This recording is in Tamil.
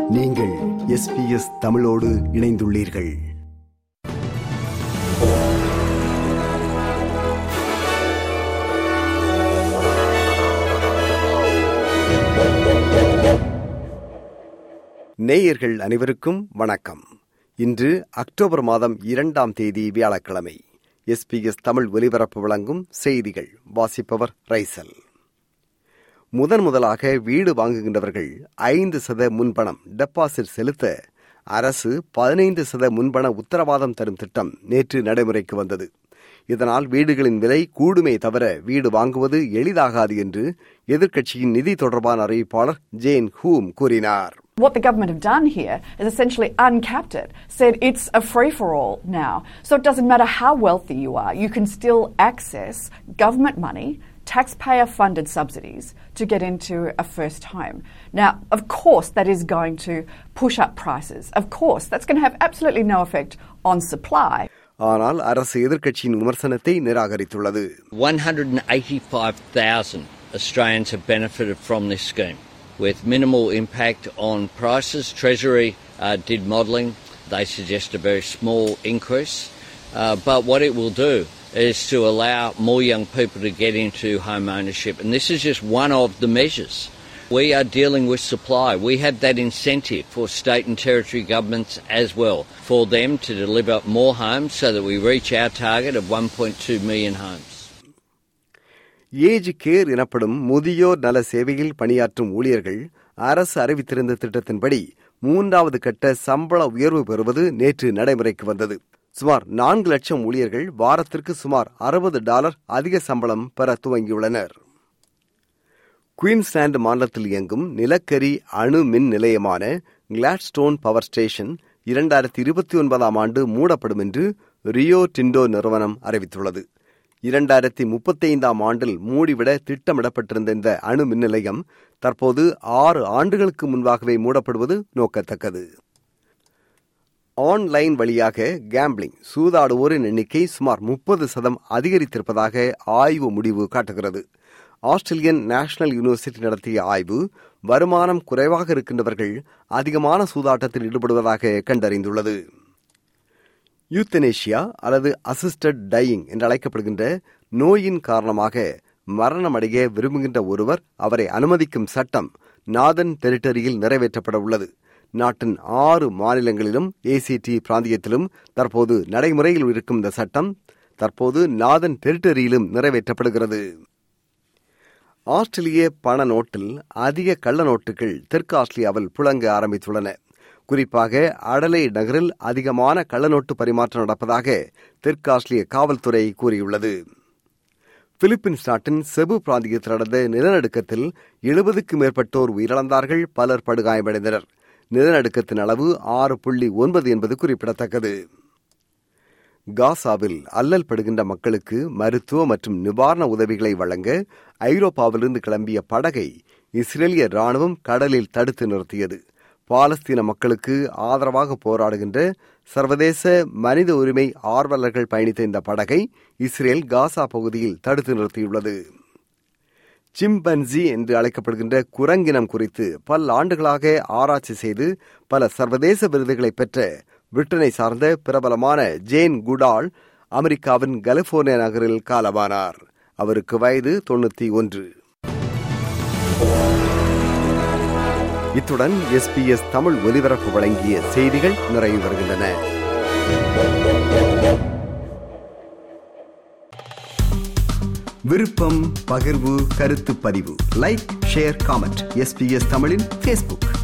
நீங்கள் எஸ்பிஎஸ் தமிழோடு இணைந்துள்ளீர்கள் நேயர்கள் அனைவருக்கும் வணக்கம் இன்று அக்டோபர் மாதம் இரண்டாம் தேதி வியாழக்கிழமை எஸ்பிஎஸ் தமிழ் ஒலிபரப்பு வழங்கும் செய்திகள் வாசிப்பவர் ரைசல் முதன் முதலாக வீடு வாங்குகின்றவர்கள் ஐந்து சத முன்பணம் டெபாசிட் செலுத்த அரசு பதினைந்து சத முன்பண உத்தரவாதம் தரும் திட்டம் நேற்று நடைமுறைக்கு வந்தது இதனால் வீடுகளின் விலை கூடுமே தவிர வீடு வாங்குவது எளிதாகாது என்று எதிர்க்கட்சியின் நிதி தொடர்பான அறிவிப்பாளர் ஜேன் ஹூம் கூறினார் What the government have done here is essentially uncapped it, said it's a free for all now. So it doesn't matter how wealthy you are, you can still access government money, taxpayer funded subsidies to get into a first home. Now, of course, that is going to push up prices. Of course, that's going to have absolutely no effect on supply. ஆனால் அரசு எதிர்க்கட்சியின் விமர்சனத்தை நிராகரித்துள்ளது 185,000 Australians have benefited from this scheme with minimal impact on prices. Treasury uh, did modelling. They suggest a very small increase. Uh, but what it will do is to allow more young people to get into home ownership. And this is just one of the measures. We are dealing with supply. We have that incentive for state and territory governments as well for them to deliver more homes so that we reach our target of 1.2 million homes. Age care எனப்படும் முதியோர் நல சேவையில் பணியாற்றும் ஊழியர்கள் அரசு அறிவித்திருந்த திட்டத்தின்படி மூன்றாவது கட்ட சம்பள உயர்வு பெறுவது நேற்று நடைமுறைக்கு வந்தது சுமார் நான்கு லட்சம் ஊழியர்கள் வாரத்திற்கு சுமார் அறுபது டாலர் அதிக சம்பளம் பெற துவங்கியுள்ளனர் குயின்ஸ்லாந்து மாநிலத்தில் இயங்கும் நிலக்கரி அணு மின் நிலையமான கிளாட்ஸ்டோன் பவர் ஸ்டேஷன் இரண்டாயிரத்தி இருபத்தி ஒன்பதாம் ஆண்டு மூடப்படும் என்று ரியோ டிண்டோ நிறுவனம் அறிவித்துள்ளது இரண்டாயிரத்தி முப்பத்தைந்தாம் ஆண்டில் மூடிவிட திட்டமிடப்பட்டிருந்த இந்த அணு மின் நிலையம் தற்போது ஆறு ஆண்டுகளுக்கு முன்பாகவே மூடப்படுவது நோக்கத்தக்கது ஆன்லைன் வழியாக கேம்பிளிங் சூதாடுவோரின் எண்ணிக்கை சுமார் முப்பது சதம் அதிகரித்திருப்பதாக ஆய்வு முடிவு காட்டுகிறது ஆஸ்திரேலியன் நேஷனல் யூனிவர்சிட்டி நடத்திய ஆய்வு வருமானம் குறைவாக இருக்கின்றவர்கள் அதிகமான சூதாட்டத்தில் ஈடுபடுவதாக கண்டறிந்துள்ளது யூத்தனேஷியா அல்லது அசிஸ்டட் டையிங் என்று அழைக்கப்படுகின்ற நோயின் காரணமாக மரணமடைய விரும்புகின்ற ஒருவர் அவரை அனுமதிக்கும் சட்டம் நாதன் டெரிட்டரியில் நிறைவேற்றப்பட உள்ளது நாட்டின் ஆறு மாநிலங்களிலும் ஏசிடி பிராந்தியத்திலும் தற்போது நடைமுறையில் இருக்கும் இந்த சட்டம் தற்போது நாதன் டெரிட்டரியிலும் நிறைவேற்றப்படுகிறது ஆஸ்திரேலிய பண நோட்டில் அதிக கள்ள நோட்டுகள் தெற்கு ஆஸ்திரேலியாவில் புழங்க ஆரம்பித்துள்ளன குறிப்பாக அடலை நகரில் அதிகமான கள்ளநோட்டு பரிமாற்றம் நடப்பதாக தெற்கு ஆஸ்திரேலிய காவல்துறை கூறியுள்ளது பிலிப்பீன்ஸ் நாட்டின் செபு பிராந்தியத்தில் நடந்த நிலநடுக்கத்தில் எழுபதுக்கு மேற்பட்டோர் உயிரிழந்தார்கள் பலர் படுகாயமடைந்தனர் நிலநடுக்கத்தின் அளவு ஆறு புள்ளி ஒன்பது என்பது குறிப்பிடத்தக்கது காசாவில் அல்லல் படுகின்ற மக்களுக்கு மருத்துவ மற்றும் நிவாரண உதவிகளை வழங்க ஐரோப்பாவிலிருந்து கிளம்பிய படகை இஸ்ரேலிய ராணுவம் கடலில் தடுத்து நிறுத்தியது பாலஸ்தீன மக்களுக்கு ஆதரவாக போராடுகின்ற சர்வதேச மனித உரிமை ஆர்வலர்கள் பயணித்த இந்த படகை இஸ்ரேல் காசா பகுதியில் தடுத்து நிறுத்தியுள்ளது சிம்பன்சி என்று அழைக்கப்படுகின்ற குரங்கினம் குறித்து பல ஆண்டுகளாக ஆராய்ச்சி செய்து பல சர்வதேச விருதுகளை பெற்ற பிரிட்டனை சார்ந்த பிரபலமான ஜேன் குடால் அமெரிக்காவின் கலிபோர்னியா நகரில் காலமானார் அவருக்கு வயது தொண்ணூத்தி ஒன்று இத்துடன் எஸ்பிஎஸ் தமிழ் ஒலிபரப்பு வழங்கிய செய்திகள் நிறைவு வருகின்றன விருப்பம் பகிர்வு கருத்து பதிவு லைக் ஷேர் காமெண்ட் எஸ்பிஎஸ் தமிழின் பேஸ்புக்